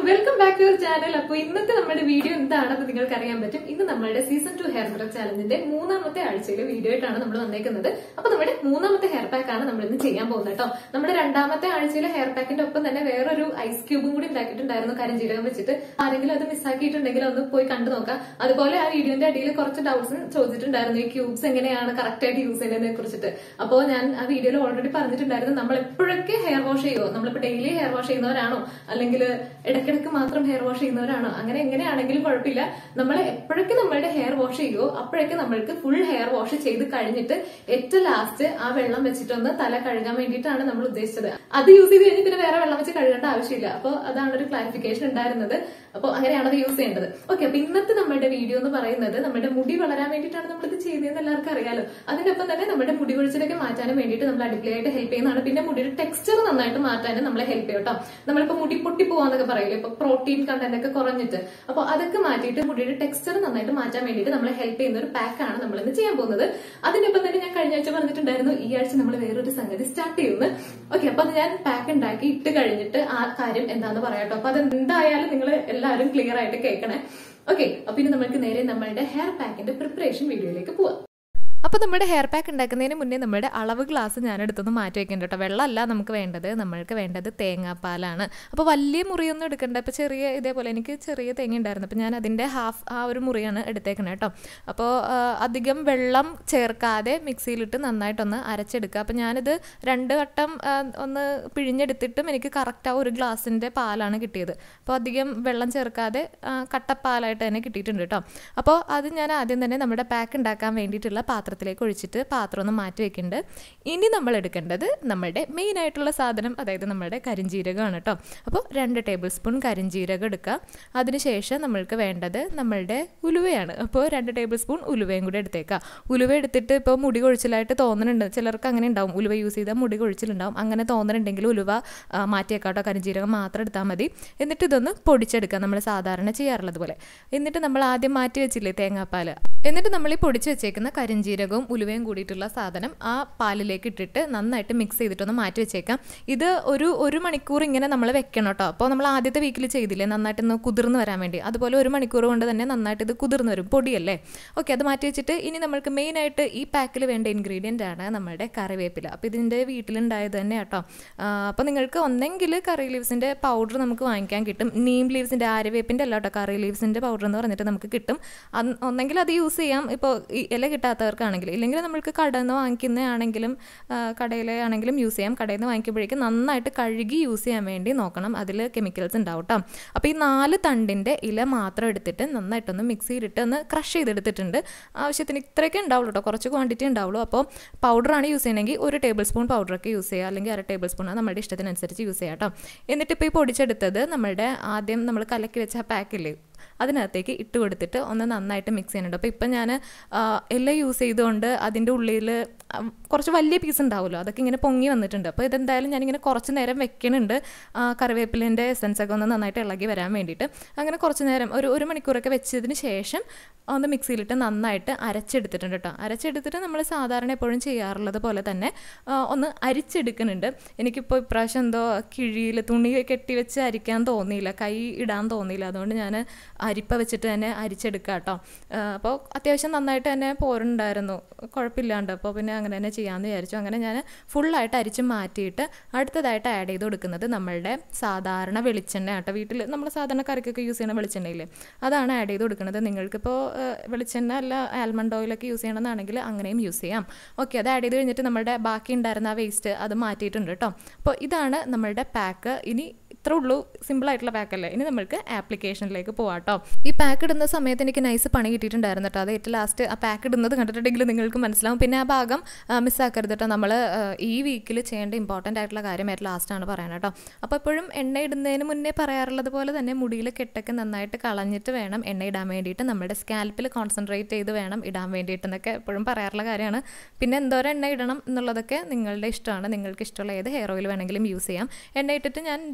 welcome back to your channel അപ്പോൾ ഇന്നത്തെ നമ്മുടെ വീഡിയോ എന്താണെന്ന് നിങ്ങൾക്ക് അറിയാൻ പറ്റും ഇന്ന് നമ്മുടെ സീസൺ ടു ഹെയർ ഗ്രോ ചാലഞ്ചിന്റെ മൂന്നാമത്തെ ആഴ്ചയിലെ വീഡിയോ ആയിട്ടാണ് നമ്മൾ വന്നേക്കുന്നത് അപ്പൊ നമ്മുടെ മൂന്നാമത്തെ ഹെയർ പാക്ക് ആണ് നമ്മൾ ഇന്ന് ചെയ്യാൻ പോകുന്നത് കേട്ടോ നമ്മുടെ രണ്ടാമത്തെ ആഴ്ചയിലെ ഹെയർ പാക്കിന്റെ ഒപ്പം തന്നെ വേറൊരു ഐസ് ക്യൂബും കൂടി ഉണ്ടാക്കിയിട്ടുണ്ടായിരുന്നു കരിഞ്ചീരകം വെച്ചിട്ട് ആരെങ്കിലും അത് മിസ്സാക്കിയിട്ടുണ്ടെങ്കിൽ ഒന്ന് പോയി കണ്ടു നോക്കാം അതുപോലെ ആ വീഡിയോന്റെ അടിയിൽ കുറച്ച് ഡൗട്ട്സ് ചോദിച്ചിട്ടുണ്ടായിരുന്നു ഈ ക്യൂബ്സ് എങ്ങനെയാണ് കറക്റ്റ് ആയിട്ട് യൂസ് ചെയ്യുന്നതിനെ കുറിച്ചിട്ട് അപ്പോൾ ഞാൻ ആ വീഡിയോയിൽ ഓൾറെഡി പറഞ്ഞിട്ടുണ്ടായിരുന്നു നമ്മൾ എപ്പോഴൊക്കെ ഹെയർ വാഷ് ചെയ്യുമോ നമ്മളിപ്പോ ഡെയിലി ഹെയർ വാഷ് ചെയ്യുന്നവരാണോ അല്ലെങ്കിൽ ഇടയ്ക്കിടയ്ക്ക് മാത്രം ഹെയർ വാഷ് ചെയ്യുന്നവരാണോ അങ്ങനെ എങ്ങനെയാണെങ്കിലും കുഴപ്പമില്ല നമ്മൾ എപ്പോഴൊക്കെ നമ്മളുടെ ഹെയർ വാഷ് ചെയ്യുമോ അപ്പോഴൊക്കെ നമ്മൾക്ക് ഫുൾ ഹെയർ വാഷ് ചെയ്ത് കഴിഞ്ഞിട്ട് ഏറ്റവും ലാസ്റ്റ് ആ വെള്ളം വെച്ചിട്ടൊന്ന് തല കഴുകാൻ വേണ്ടിയിട്ടാണ് നമ്മൾ ഉദ്ദേശിച്ചത് അത് യൂസ് ചെയ്ത് കഴിഞ്ഞ് പിന്നെ വേറെ വെള്ളം വെച്ച് കഴുകേണ്ട ആവശ്യമില്ല അപ്പോൾ അതാണ് ഒരു ക്ലാരിഫിക്കേഷൻ ഉണ്ടായിരുന്നത് അപ്പോൾ അങ്ങനെയാണ് അത് യൂസ് ചെയ്യേണ്ടത് ഓക്കെ അപ്പൊ ഇന്നത്തെ നമ്മുടെ വീഡിയോ എന്ന് പറയുന്നത് നമ്മുടെ മുടി വളരാൻ വേണ്ടിയിട്ടാണ് നമ്മളിത് ചെയ്യുന്നതെന്ന് എല്ലാവർക്കും അറിയാലോ അതിനൊപ്പം തന്നെ നമ്മുടെ മുടി കൊഴിച്ചിലൊക്കെ മാറ്റാനും വേണ്ടിയിട്ട് നമ്മൾ അടിപൊളിയായിട്ട് ഹെൽപ്പ് ചെയ്യുന്നതാണ് പിന്നെ മുടിയുടെ ടെക്സ്ചർ നന്നായിട്ട് മാറ്റാനും നമ്മളെ ഹെൽപ്പ് ചെയ്യും കേട്ടോ നമ്മളിപ്പോ മുടി പൊട്ടി പോവാന്നൊക്കെ പറയില്ലേ ഇപ്പൊ പ്രോട്ടീൻ കണ്ടന്റ് ഒക്കെ കുറഞ്ഞിട്ട് അപ്പോൾ അതൊക്കെ മാറ്റിയിട്ട് മുടിയുടെ ടെക്സ്ചർ നന്നായിട്ട് മാറ്റാൻ വേണ്ടിയിട്ട് നമ്മളെ ഹെൽപ്പ് ചെയ്യുന്ന ഒരു പാക്കാണ് നമ്മൾ ഇന്ന് ചെയ്യാൻ പോകുന്നത് അതിനൊപ്പം തന്നെ ഞാൻ കഴിഞ്ഞ ആഴ്ച പറഞ്ഞിട്ടുണ്ടായിരുന്നു ഈ ആഴ്ച നമ്മൾ വേറൊരു സംഗതി സ്റ്റാർട്ട് ചെയ്യുന്നു ഓക്കെ അപ്പൊ അത് ഞാൻ പാക്ക് ഉണ്ടാക്കി ഇട്ട് കഴിഞ്ഞിട്ട് ആ കാര്യം എന്താന്ന് പറയാട്ടോ അപ്പൊ അത് എന്തായാലും നിങ്ങൾ എല്ലാവരും ക്ലിയർ ആയിട്ട് കേൾക്കണേ ഓക്കെ അപ്പൊ ഇനി നമ്മൾക്ക് നേരെ നമ്മളുടെ ഹെയർ പാക്കിന്റെ പ്രിപ്പറേഷൻ വീഡിയോയിലേക്ക് പോവാം അപ്പോൾ നമ്മുടെ ഹെയർ പാക്ക് ഉണ്ടാക്കുന്നതിന് മുന്നേ നമ്മുടെ അളവ് ഗ്ലാസ് ഞാൻ എടുത്തൊന്ന് മാറ്റി വെക്കേണ്ട കേട്ടോ വെള്ളമല്ല നമുക്ക് വേണ്ടത് നമ്മൾക്ക് വേണ്ടത് തേങ്ങാപ്പാലാണ് അപ്പോൾ വലിയ മുറിയൊന്നും എടുക്കണ്ട ഇപ്പോൾ ചെറിയ ഇതേപോലെ എനിക്ക് ചെറിയ തേങ്ങ ഉണ്ടായിരുന്നു അപ്പോൾ ഞാൻ അതിൻ്റെ ഹാഫ് ആ ഒരു മുറിയാണ് എടുത്തേക്കുന്നത് കേട്ടോ അപ്പോൾ ആ, അധികം വെള്ളം ചേർക്കാതെ മിക്സിയിലിട്ട് നന്നായിട്ടൊന്ന് അരച്ചെടുക്കുക അപ്പോൾ ഞാനിത് രണ്ട് വട്ടം ആ, ഒന്ന് പിഴിഞ്ഞെടുത്തിട്ടും എനിക്ക് കറക്റ്റ് ആ ഒരു ഗ്ലാസിൻ്റെ പാലാണ് കിട്ടിയത് അപ്പോൾ അധികം വെള്ളം ചേർക്കാതെ ആ, കട്ടപ്പാലായിട്ട് തന്നെ കിട്ടിയിട്ടുണ്ട് കേട്ടോ അപ്പോൾ അത് ഞാൻ ആദ്യം തന്നെ നമ്മുടെ പാക്ക് ഉണ്ടാക്കാൻ വേണ്ടിയിട്ടുള്ള പാത്രത്തിലേക്ക് ഒഴിച്ചിട്ട് പാത്രം ഒന്ന് മാറ്റി വെക്കുന്നുണ്ട് ഇനി നമ്മൾ എടുക്കേണ്ടത് നമ്മുടെ മെയിൻ ആയിട്ടുള്ള സാധനം അതായത് നമ്മുടെ കരിഞ്ജീരകമാണ് കേട്ടോ അപ്പോൾ രണ്ട് ടേബിൾ സ്പൂൺ കരിഞ്ജീരകം എടുക്കുക അതിനുശേഷം നമ്മൾക്ക് വേണ്ടത് നമ്മളുടെ ഉലുവയാണ് അപ്പോൾ രണ്ട് ടേബിൾ സ്പൂൺ ഉലുവയും കൂടി എടുത്തേക്കുക ഉലുവ എടുത്തിട്ട് ഇപ്പോൾ മുടി കൊഴിച്ചിലായിട്ട് തോന്നുന്നുണ്ട് ചിലർക്ക് അങ്ങനെ ഉണ്ടാവും ഉലുവ യൂസ് ചെയ്താൽ മുടി കൊഴിച്ചിലുണ്ടാവും അങ്ങനെ തോന്നുന്നുണ്ടെങ്കിൽ ഉലുവ ആ, മാറ്റിയേക്കാം കേട്ടോ കരിഞ്ജീരകം മാത്രം എടുത്താൽ മതി എന്നിട്ട് ഇതൊന്ന് പൊടിച്ചെടുക്കുക നമ്മൾ സാധാരണ ചെയ്യാറുള്ളത് പോലെ എന്നിട്ട് നമ്മൾ ആദ്യം മാറ്റി വെച്ചില്ലേ തേങ്ങാപ്പാൽ എന്നിട്ട് നമ്മൾ ഈ പൊടിച്ച് വെച്ചേക്കുന്ന കരിഞ്ജീരകവും ഉലുവയും കൂടിയിട്ടുള്ള സാധനം ആ പാലിലേക്ക് ഇട്ടിട്ട് നന്നായിട്ട് മിക്സ് ചെയ്തിട്ടൊന്ന് മാറ്റി വെച്ചേക്കാം ഇത് ഒരു ഒരു മണിക്കൂർ ഇങ്ങനെ നമ്മൾ വെക്കണം കേട്ടോ അപ്പോൾ നമ്മൾ ആദ്യത്തെ വീക്കിൽ ചെയ്തില്ലേ നന്നായിട്ടൊന്ന് കുതിർന്ന് വരാൻ വേണ്ടി അതുപോലെ ഒരു മണിക്കൂർ കൊണ്ട് തന്നെ നന്നായിട്ട് ഇത് കുതിർന്ന് വരും പൊടിയല്ലേ ഓക്കെ അത് മാറ്റി വെച്ചിട്ട് ഇനി നമ്മൾക്ക് മെയിനായിട്ട് ഈ പാക്കിൽ വേണ്ട ഇൻഗ്രീഡിയൻ്റ് ആണ് നമ്മുടെ കറിവേപ്പില അപ്പോൾ ഇതിൻ്റെ വീട്ടിലുണ്ടായത് തന്നെ കേട്ടോ അപ്പോൾ നിങ്ങൾക്ക് ഒന്നെങ്കിൽ കറി ലീവ്സിൻ്റെ പൗഡർ നമുക്ക് വാങ്ങിക്കാൻ കിട്ടും നീം ലീവ്സിൻ്റെ ആര്യവേപ്പിൻ്റെ അല്ല കേട്ടോ കറി ലീവ്സിൻ്റെ പൗഡർ എന്ന് പറഞ്ഞിട്ട് നമുക്ക് കിട്ടും അത് ഒന്നെങ്കിൽ അത് യൂസ് ചെയ്യാം ഇപ്പോൾ ഈ ഇല കിട്ടാത്തവർക്കാണെങ്കിൽ ഇല്ലെങ്കിൽ നമ്മൾക്ക് കടയിൽ നിന്ന് വാങ്ങിക്കുന്നതാണെങ്കിലും കടയിലെ ആണെങ്കിലും യൂസ് ചെയ്യാം കടയിൽ നിന്ന് വാങ്ങിക്കുമ്പോഴേക്കും നന്നായിട്ട് കഴുകി യൂസ് ചെയ്യാൻ വേണ്ടി നോക്കണം അതിൽ കെമിക്കൽസ് ഉണ്ടാവും കേട്ടോ അപ്പോൾ ഈ നാല് തണ്ടിൻ്റെ ഇല മാത്രം എടുത്തിട്ട് നന്നായിട്ടൊന്ന് മിക്സിയിലിട്ട് ഒന്ന് ക്രഷ് ചെയ്തെടുത്തിട്ടുണ്ട് ആവശ്യത്തിന് ഇത്രയൊക്കെ ഉണ്ടാവുള്ളൂ കേട്ടോ കുറച്ച് ക്വാണ്ടിറ്റി ഉണ്ടാവുള്ളൂ അപ്പോൾ പൗഡറാണ് യൂസ് ചെയ്യണമെങ്കിൽ ഒരു ടേബിൾ സ്പൂൺ പൗഡറൊക്കെ യൂസ് ചെയ്യുക അല്ലെങ്കിൽ അര ടേബിൾ സ്പൂൺ നമ്മുടെ ഇഷ്ടത്തിനനുസരിച്ച് യൂസ് ചെയ്യാം കേട്ടോ എന്നിട്ട് ഇപ്പോൾ ഈ പൊടിച്ചെടുത്തത് നമ്മുടെ ആദ്യം നമ്മൾ കലക്കി വെച്ച പാക്കില്ലേ അതിനകത്തേക്ക് ഇട്ട് കൊടുത്തിട്ട് ഒന്ന് നന്നായിട്ട് മിക്സ് ചെയ്യുന്നുണ്ട് അപ്പോൾ ഇപ്പം ഞാൻ എല്ലാം യൂസ് ചെയ്തുകൊണ്ട് അതിൻ്റെ ഉള്ളിൽ കുറച്ച് വലിയ പീസ് ഉണ്ടാവുമല്ലോ അതൊക്കെ ഇങ്ങനെ പൊങ്ങി വന്നിട്ടുണ്ട് അപ്പോൾ ഇതെന്തായാലും ഞാനിങ്ങനെ കുറച്ച് നേരം വെക്കുന്നുണ്ട് ആ, കറിവേപ്പിലിൻ്റെ എസൻസ് ഒക്കെ ഒന്ന് നന്നായിട്ട് ഇളകി വരാൻ വേണ്ടിയിട്ട് അങ്ങനെ കുറച്ച് നേരം ഒരു ഒരു മണിക്കൂറൊക്കെ വെച്ചതിന് ശേഷം ഒന്ന് മിക്സിയിലിട്ട് നന്നായിട്ട് അരച്ചെടുത്തിട്ടുണ്ട് കേട്ടോ അരച്ചെടുത്തിട്ട് നമ്മൾ സാധാരണ എപ്പോഴും ചെയ്യാറുള്ളത് പോലെ തന്നെ ആ, ഒന്ന് അരിച്ചെടുക്കുന്നുണ്ട് എനിക്കിപ്പോൾ ഇപ്രാവശ്യം എന്തോ കിഴിയിൽ തുണി കെട്ടി വെച്ച് അരിക്കാൻ തോന്നിയില്ല കൈ ഇടാൻ തോന്നിയില്ല അതുകൊണ്ട് ഞാൻ അരിപ്പ വെച്ചിട്ട് തന്നെ അരിച്ചെടുക്കുക കേട്ടോ അപ്പോൾ അത്യാവശ്യം നന്നായിട്ട് തന്നെ പോരുണ്ടായിരുന്നു കുഴപ്പമില്ലാണ്ട് അപ്പോൾ പിന്നെ അങ്ങനെ തന്നെ ചെയ്യാമെന്ന് വിചാരിച്ചു അങ്ങനെ ഞാൻ ഫുള്ളായിട്ട് അരിച്ച് മാറ്റിയിട്ട് അടുത്തതായിട്ട് ആഡ് ചെയ്ത് കൊടുക്കുന്നത് നമ്മളുടെ സാധാരണ വെളിച്ചെണ്ണ കേട്ടോ വീട്ടിൽ നമ്മൾ സാധാരണ കറിക്കൊക്കെ യൂസ് ചെയ്യുന്ന വെളിച്ചെണ്ണയില്ലേ അതാണ് ആഡ് ചെയ്ത് കൊടുക്കുന്നത് നിങ്ങൾക്കിപ്പോൾ ഏഹ്, വെളിച്ചെണ്ണ അല്ല ആൽമണ്ട് ഓയിലൊക്കെ യൂസ് ചെയ്യണമെന്നാണെങ്കിൽ അങ്ങനെയും യൂസ് ചെയ്യാം ഓക്കെ അത് ആഡ് ചെയ്ത് കഴിഞ്ഞിട്ട് നമ്മുടെ ബാക്കി ഉണ്ടായിരുന്ന ആ വേസ്റ്റ് അത് മാറ്റിയിട്ടുണ്ട് കേട്ടോ അപ്പോൾ ഇതാണ് നമ്മളുടെ പാക്ക് ഇനി ഇത്രേ ഉള്ളൂ സിമ്പിൾ ആയിട്ടുള്ള പാക്ക് അല്ലേ ഇനി നമ്മൾക്ക് ആപ്ലിക്കേഷനിലേക്ക് പോവാം കേട്ടോ ഈ പാക്ക് ഇടുന്ന സമയത്ത് എനിക്ക് നൈസ് പണി കിട്ടിയിട്ടുണ്ടായിരുന്നു കേട്ടോ അത് ഏറ്റവും ലാസ്റ്റ് ആ പാക്ക് ഇടുന്നത് കണ്ടിട്ടുണ്ടെങ്കിൽ നിങ്ങൾക്ക് മനസ്സിലാവും പിന്നെ ആ ഭാഗം മിസ്സാക്കരുത് കേട്ടോ നമ്മൾ ഈ വീക്കിൽ ചെയ്യേണ്ട ഇമ്പോർട്ടൻ്റ് ആയിട്ടുള്ള കാര്യം ഏറ്റവും ലാസ്റ്റാണ് പറയാൻ കേട്ടോ അപ്പോൾ എപ്പോഴും എണ്ണ ഇടുന്നതിന് മുന്നേ പറയാറുള്ളത് പോലെ തന്നെ മുടിയിൽ കെട്ടൊക്കെ നന്നായിട്ട് കളഞ്ഞിട്ട് വേണം എണ്ണ ഇടാൻ വേണ്ടിയിട്ട് നമ്മുടെ സ്കാൽപ്പിൽ കോൺസെൻട്രേറ്റ് ചെയ്ത് വേണം ഇടാൻ വേണ്ടിയിട്ട് എന്നൊക്കെ എപ്പോഴും പറയാറുള്ള കാര്യമാണ് പിന്നെ എന്തോരം എണ്ണ ഇടണം എന്നുള്ളതൊക്കെ നിങ്ങളുടെ ഇഷ്ടമാണ് നിങ്ങൾക്ക് ഇഷ്ടമുള്ള ഏത് ഹെയർ ഓയിൽ വേണമെങ്കിലും യൂസ് ചെയ്യാം എണ്ണ ഇട്ടിട്ട് ഞാൻ ജസ്റ്റ് ഒന്ന്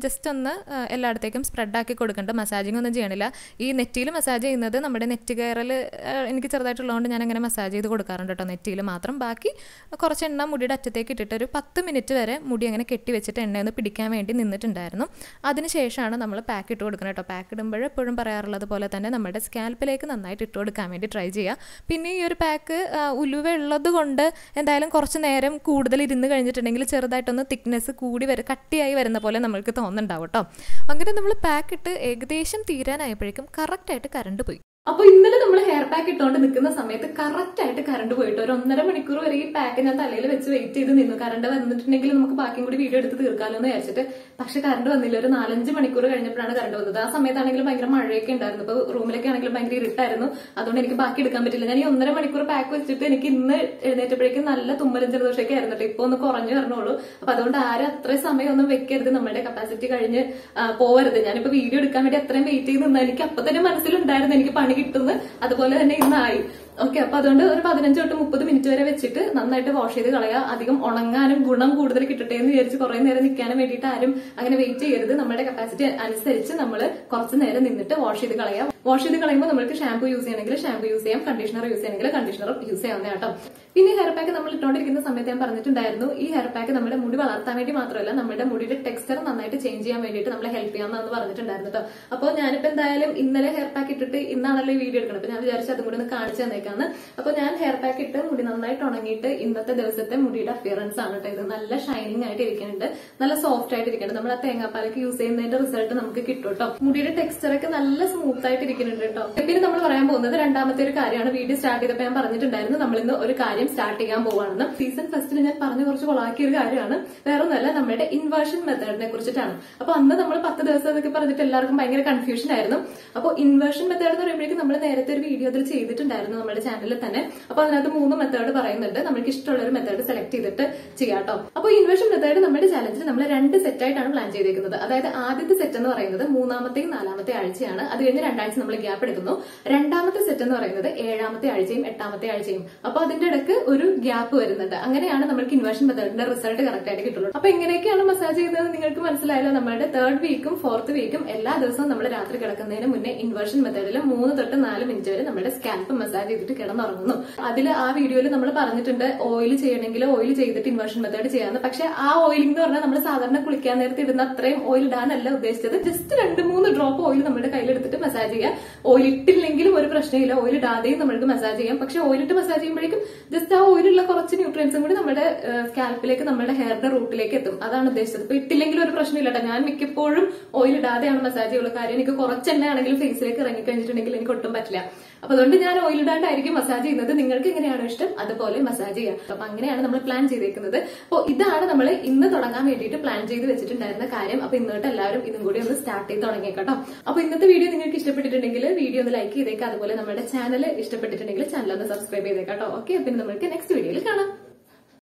ഒന്ന് ആ, എല്ലായിടത്തേക്കും സ്പ്രെഡ് ആക്കി കൊടുക്കേണ്ട മസാജിങ് ഒന്നും ചെയ്യണില്ല ഈ നെറ്റിയിൽ മസാജ് ചെയ്യുന്നത് നമ്മുടെ നെറ്റ് കയറൽ എനിക്ക് ചെറുതായിട്ടുള്ളതുകൊണ്ട് ഞാൻ അങ്ങനെ മസാജ് ചെയ്ത് കൊടുക്കാറുണ്ട് കേട്ടോ നെറ്റിയിൽ മാത്രം ബാക്കി കുറച്ച് എണ്ണ മുടിയുടെ അറ്റത്തേക്ക് ഇട്ടിട്ട് ഒരു പത്ത് മിനിറ്റ് വരെ മുടി അങ്ങനെ കെട്ടി വെച്ചിട്ട് എണ്ണയൊന്ന് പിടിക്കാൻ വേണ്ടി നിന്നിട്ടുണ്ടായിരുന്നു അതിനുശേഷമാണ് നമ്മൾ പാക്ക് ഇട്ട് കൊടുക്കുന്നത് കേട്ടോ പാക്ക് ഇടുമ്പോൾ എപ്പോഴും പറയാറുള്ളത് പോലെ തന്നെ നമ്മുടെ സ്കാൽപ്പിലേക്ക് നന്നായിട്ട് ഇട്ട് കൊടുക്കാൻ വേണ്ടി ട്രൈ ചെയ്യുക പിന്നെ ഈ ഒരു പാക്ക് ഉലുവ ഉള്ളത് കൊണ്ട് എന്തായാലും കുറച്ച് നേരം കൂടുതൽ ഇരുന്ന് കഴിഞ്ഞിട്ടുണ്ടെങ്കിൽ ചെറുതായിട്ടൊന്ന് തിക്നെസ് കൂടി വരും കട്ടിയായി വരുന്ന പോലെ നമ്മൾക്ക് തോന്നുന്നുണ്ടാവും കേട്ടോ അങ്ങനെ നമ്മൾ പാക്ക് ഇട്ട് ഏകദേശം തീരാനായപ്പോഴേക്കും കറക്റ്റായിട്ട് കറണ്ട് പോയി അപ്പൊ ഇന്നലെ നമ്മൾ ഹെയർ പാക്ക് ഇട്ടുകൊണ്ട് നിൽക്കുന്ന സമയത്ത് കറക്റ്റ് ആയിട്ട് കറണ്ട് പോയിട്ട് ഒരു ഒന്നര മണിക്കൂർ വരെ ഈ പാക്ക് ഞാൻ തലയിൽ വെച്ച് വെയിറ്റ് ചെയ്ത് നിന്നു കറണ്ട് വന്നിട്ടുണ്ടെങ്കിൽ നമുക്ക് ബാക്കിയും കൂടി വീഡിയോ എടുത്ത് തീർക്കാമല്ലോ എന്ന് വിചാരിച്ചിട്ട് പക്ഷെ കറണ്ട് വന്നില്ല ഒരു നാലഞ്ച് മണിക്കൂർ കഴിഞ്ഞപ്പോഴാണ് കറണ്ട് വന്നത് ആ സമയത്താണെങ്കിൽ ഭയങ്കര മഴയൊക്കെ ഉണ്ടായിരുന്നു ഇപ്പൊ റൂമിലൊക്കെ ആണെങ്കിൽ ഭയങ്കര ഇരുട്ടായിരുന്നു അതുകൊണ്ട് എനിക്ക് ബാക്കി എടുക്കാൻ പറ്റില്ല ഞാൻ ഈ ഒന്നര മണിക്കൂർ പാക്ക് വെച്ചിട്ട് എനിക്ക് ഇന്ന് എഴുന്നേറ്റപ്പോഴേക്കും നല്ല തുമ്മലും ജലദോഷമൊക്കെ ആയിരുന്നു കേട്ടോ ഇപ്പൊ ഒന്ന് കുറഞ്ഞു വരണുള്ളൂ അപ്പൊ അതുകൊണ്ട് ആരും അത്രയും സമയം ഒന്നും വെക്കരുത് നമ്മുടെ കപ്പാസിറ്റി കഴിഞ്ഞ് ആ, പോവരുത് ഞാനിപ്പോ വീഡിയോ എടുക്കാൻ വേണ്ടി അത്രയും വെയിറ്റ് ചെയ്ത് നിന്നാ എനിക്ക് അപ്പൊ തന്നെ മനസ്സിലുണ്ടായിരുന്നു എനിക്ക് പണി കിട്ടുന്നു അതുപോലെ തന്നെ ഇന്നായി ഓക്കെ അപ്പൊ അതുകൊണ്ട് ഒരു പതിനഞ്ച് തൊട്ട് മുപ്പത് മിനിറ്റ് വരെ വെച്ചിട്ട് നന്നായിട്ട് വാഷ് ചെയ്ത് കളയുക അധികം ഉണങ്ങാനും ഗുണം കൂടുതൽ കിട്ടട്ടെ എന്ന് വിചാരിച്ച് കുറെ നേരം നിൽക്കാനും വേണ്ടിയിട്ട് ആരും അങ്ങനെ വെയിറ്റ് ചെയ്യരുത് നമ്മുടെ കപ്പാസിറ്റി അനുസരിച്ച് നമ്മൾ കുറച്ച് നേരം നിന്നിട്ട് വാഷ് ചെയ്ത് കളയാം വാഷ് ചെയ്ത് കളയുമ്പോൾ നമുക്ക് ഷാമ്പു യൂസ് ചെയ്യണമെങ്കിൽ ഷാമ്പു യൂസ് ചെയ്യാം കണ്ടീഷണർ യൂസ് ചെയ്യണമെങ്കിൽ കണ്ടീഷണർ യൂസ് ചെയ്യാവുന്ന കേട്ടോ പിന്നെ ഹെയർ പാക്ക് നമ്മൾ ഇട്ടുകൊണ്ടിരിക്കുന്ന സമയത്ത് ഞാൻ പറഞ്ഞിട്ടുണ്ടായിരുന്നു ഈ ഹെയർ പാക്ക് നമ്മുടെ മുടി വളർത്താൻ വേണ്ടി മാത്രമല്ല നമ്മുടെ മുടിയുടെ ടെക്സ്ചർ നന്നായിട്ട് ചേഞ്ച് ചെയ്യാൻ വേണ്ടിയിട്ട് നമ്മളെ ഹെൽപ്പ് ചെയ്യാമെന്ന് പറഞ്ഞിട്ടുണ്ടായിരുന്നു കേട്ടോ അപ്പോൾ ഞാനിപ്പോ എന്തായാലും ഇന്നലെ ഹെയർ പാക്ക് ഇട്ടിട്ട് ഇന്നാണല്ലോ ഈ വീഡിയോ എടുക്കുന്നത് അപ്പൊ ഞാൻ വിചാരിച്ചു അതും കൂടി ഒന്ന് കാണിച്ചു തന്നേക്കാന്ന് അപ്പൊ ഞാൻ ഹെയർ പാക്ക് ഇട്ട് മുടി നന്നായിട്ട് ഉണങ്ങിയിട്ട് ഇന്നത്തെ ദിവസത്തെ മുടിയുടെ അപ്പിയറൻസ് ആണ് കേട്ടോ ഇത് നല്ല ഷൈനിങ് ആയിട്ട് ഇരിക്കുന്നുണ്ട് നല്ല സോഫ്റ്റ് ആയിട്ട് ഇരിക്കുന്നുണ്ട് നമ്മൾ ആ തേങ്ങാപ്പാലൊക്കെ യൂസ് ചെയ്യുന്നതിന്റെ റിസൾട്ട് നമുക്ക് കിട്ടും കേട്ടോ മുടിയുടെ ടെക്സ്ചർ ഒക്കെ നല്ല സ്മൂത്ത് ആയിട്ട് ഇരിക്കുന്നുണ്ട് കേട്ടോ പിന്നെ നമ്മൾ പറയാൻ പോകുന്നത് രണ്ടാമത്തെ ഒരു കാര്യമാണ് വീഡിയോ സ്റ്റാർട്ട് ചെയ്തപ്പോൾ ഞാൻ പറഞ്ഞിട്ടുണ്ടായിരുന്നു നമ്മൾ ഇന്ന് ഒരു കാര്യം സ്റ്റാർട്ട് ചെയ്യാൻ പോവാണെന്ന് സീസൺ ഫസ്റ്റിൽ ഞാൻ പറഞ്ഞ കുറച്ച് കൊളാക്കിയ ഒരു കാര്യമാണ് വേറൊന്നല്ല നമ്മുടെ ഇൻവേർഷൻ മെത്തേഡിനെ കുറിച്ചിട്ടാണ് അപ്പൊ അന്ന് നമ്മൾ പത്ത് ദിവസം അതൊക്കെ പറഞ്ഞിട്ട് എല്ലാവർക്കും ഭയങ്കര കൺഫ്യൂഷൻ ആയിരുന്നു അപ്പോൾ ഇൻവേർഷൻ മെത്തേഡ് എന്ന് പറയുമ്പോഴേക്കും നമ്മൾ നേരത്തെ ഒരു വീഡിയോ അതിൽ ചെയ്തിട്ടുണ്ടായിരുന്നു നമ്മുടെ ചാനലിൽ തന്നെ അപ്പൊ അതിനകത്ത് മൂന്ന് മെത്തേഡ് പറയുന്നുണ്ട് നമുക്ക് ഇഷ്ടമുള്ള ഒരു മെത്തേഡ് സെലക്ട് ചെയ്തിട്ട് ചെയ്യാട്ടോ അപ്പൊ ഇൻവേർഷൻ മെത്തേഡ് നമ്മുടെ ചാലഞ്ചിൽ നമ്മൾ രണ്ട് സെറ്റ് ആയിട്ടാണ് പ്ലാൻ ചെയ്തേക്കുന്നത് അതായത് ആദ്യത്തെ സെറ്റ് എന്ന് പറയുന്നത് മൂന്നാമത്തെയും നാലാമത്തെ ആഴ്ചയാണ് അത് കഴിഞ്ഞ് രണ്ടാഴ്ച നമ്മൾ ഗ്യാപ്പ് എടുക്കുന്നു രണ്ടാമത്തെ സെറ്റ് എന്ന് പറയുന്നത് ഏഴാമത്തെ ആഴ്ചയും എട്ടാമത്തെ ആഴ്ചയും അപ്പൊ അതിന്റെ ഇടയ്ക്ക് ഒരു ഗ്യാപ്പ് വരുന്നുണ്ട് അങ്ങനെയാണ് നമുക്ക് ഇൻവേർഷൻ മെത്തേഡിന്റെ റിസൾട്ട് കറക്റ്റ് ആയിട്ട് കിട്ടുള്ളൂ അപ്പൊ എങ്ങനെയൊക്കെയാണ് മസാജ് ചെയ്യുന്നത് നിങ്ങൾക്ക് മനസ്സിലായല്ലോ നമ്മുടെ തേർഡ് വീക്കും ഫോർത്ത് വീക്കും എല്ലാ ദിവസവും നമ്മൾ രാത്രി കിടക്കുന്നതിന് മുന്നേ ഇൻവേർഷൻ മെത്തേഡിൽ മൂന്ന് തൊട്ട് നാല് മിനിറ്റ് വരെ നമ്മുടെ സ്കാൽപ്പ് മസാജ് ചെയ്തിട്ട് കിടന്നുറങ്ങുന്നു അതിൽ ആ വീഡിയോയിൽ നമ്മൾ പറഞ്ഞിട്ടുണ്ട് ഓയിൽ ചെയ്യണമെങ്കിൽ ഓയിൽ ചെയ്തിട്ട് ഇൻവേർഷൻ മെത്തേഡ് ചെയ്യാമെന്ന് പക്ഷെ ആ ഓയിലിംഗ് എന്ന് പറഞ്ഞാൽ നമ്മൾ സാധാരണ കുളിക്കാൻ നേരത്തെ ഇടുന്ന അത്രയും ഓയിൽ ഇടാനല്ല ഉദ്ദേശിച്ചത് ജസ്റ്റ് രണ്ട് മൂന്ന് ഡ്രോപ്പ് ഓയിൽ നമ്മുടെ കയ്യിലെടുത്തിട്ട് മസാജ് ചെയ്യുക ഓയിൽ ഇട്ടില്ലെങ്കിലും ഒരു പ്രശ്നമില്ല ഓയിൽ ഇടാതെയും നമ്മൾക്ക് മസാജ് ചെയ്യാം പക്ഷെ ഓയിലിട്ട് മസാജ് ചെയ്യുമ്പോഴേക്കും ജസ്റ്റ് ആ ഓയിലുള്ള കുറച്ച് ന്യൂട്രിയൻസും കൂടി നമ്മുടെ സ്കാൽപ്പിലേക്ക് നമ്മുടെ ഹെയറിന്റെ റൂട്ടിലേക്ക് എത്തും അതാണ് ഉദ്ദേശിച്ചത് ഇപ്പൊ ഇട്ടില്ലെങ്കിൽ ഒരു പ്രശ്നമില്ല കേട്ടോ ഞാൻ മിക്കപ്പോഴും ഓയിൽ ഇടാതെയാണ് മസാജ് ചെയ്യുള്ളൂ കാര്യം എനിക്ക് കുറച്ച് എണ്ണ ആണെങ്കിലും ഫേസിലേക്ക് ഇറങ്ങി കഴിഞ്ഞിട്ടുണ്ടെങ്കിൽ എനിക്ക് ഒട്ടും പറ്റില്ല അപ്പൊ അതുകൊണ്ട് ഞാൻ ഓയിൽ ഇടാണ്ടായിരിക്കും മസാജ് ചെയ്യുന്നത് നിങ്ങൾക്ക് എങ്ങനെയാണോ ഇഷ്ടം അതുപോലെ മസാജ് ചെയ്യാം അപ്പൊ അങ്ങനെയാണ് നമ്മൾ പ്ലാൻ ചെയ്തേക്കുന്നത് അപ്പോൾ ഇതാണ് നമ്മൾ ഇന്ന് തുടങ്ങാൻ വേണ്ടിയിട്ട് പ്ലാൻ ചെയ്ത് വെച്ചിട്ടുണ്ടായിരുന്ന കാര്യം അപ്പൊ ഇന്നോട്ട് എല്ലാവരും ഇതും കൂടി ഒന്ന് സ്റ്റാർട്ട് ചെയ്ത് തുടങ്ങിയേക്കട്ടോ അപ്പൊ ഇന്നത്തെ വീഡിയോ നിങ്ങൾക്ക് ഇഷ്ടപ്പെട്ടിട്ടുണ്ടെങ്കിൽ വീഡിയോ ഒന്ന് ലൈക്ക് ചെയ്തേക്കാം അതുപോലെ നമ്മുടെ ചാനൽ ഇഷ്ടപ്പെട്ടിട്ടുണ്ടെങ്കിൽ ചാനൽ ഒന്ന് സബ്സ്ക്രൈബ് ചെയ്തേക്കാട്ടോ ഓക്കെ പിന്നെ നമുക്ക് നെക്സ്റ്റ് വീഡിയോയിൽ കാണാം